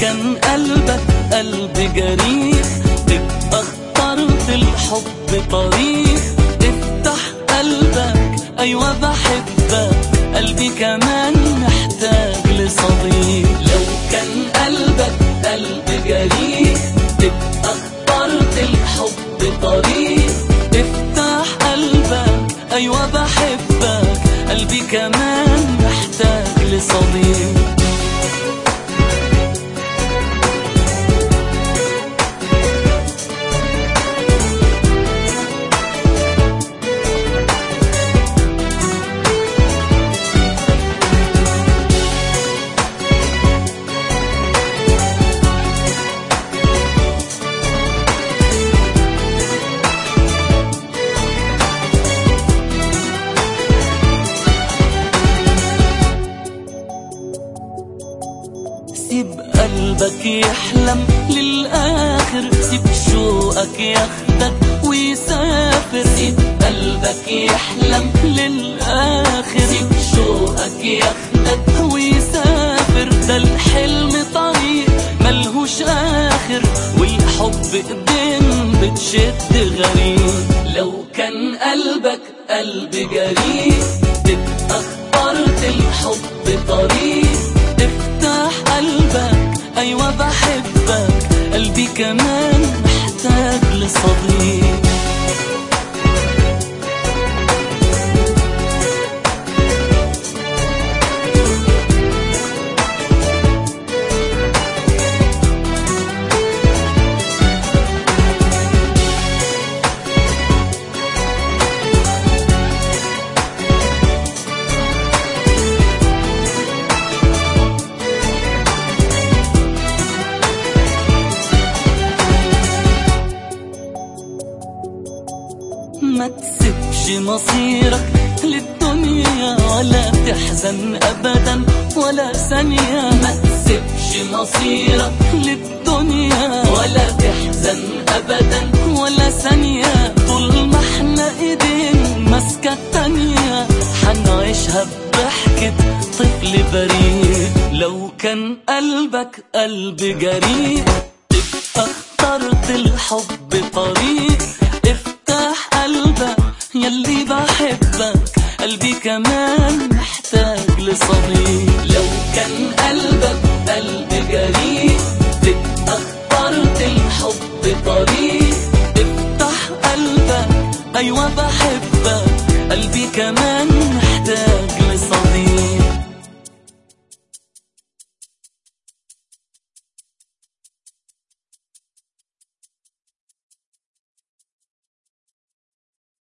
كان قلبك قلب جريح تبقى اخترت الحب طريق افتح قلبك ايوه بحبك قلبي كمان محتاج لصديق لو كان قلبك قلب جريح تبقى اخترت الحب طريق افتح قلبك ايوه بحبك قلبي كمان محتاج لصديق سيب قلبك يحلم للآخر سيب شوقك ياخدك ويسافر سيب قلبك يحلم للآخر سيب شوقك ياخدك ويسافر ده الحلم طريق ملهوش آخر والحب ايدين بتشد غريب لو كان قلبك قلب جريء تبقى اخترت الحب طريق افتح قلبك ايوه بحبك قلبي كمان محتاج لصديق ما تسيبش مصيرك للدنيا ولا تحزن ابدا ولا ثانية ما تسيبش مصيرك للدنيا ولا تحزن ابدا ولا ثانية طول ما احنا ايدين ماسكة التانية حنعيشها بضحكة طفل بريء لو كان قلبك قلب جريء تبقى اخترت الحب طريق افتح قلبك يلي بحبك قلبي كمان محتاج لصديق لو كان قلبك قلب جريء تبقى اخترت الحب طريق افتح قلبك ايوه بحبك قلبي كمان محتاج لصديق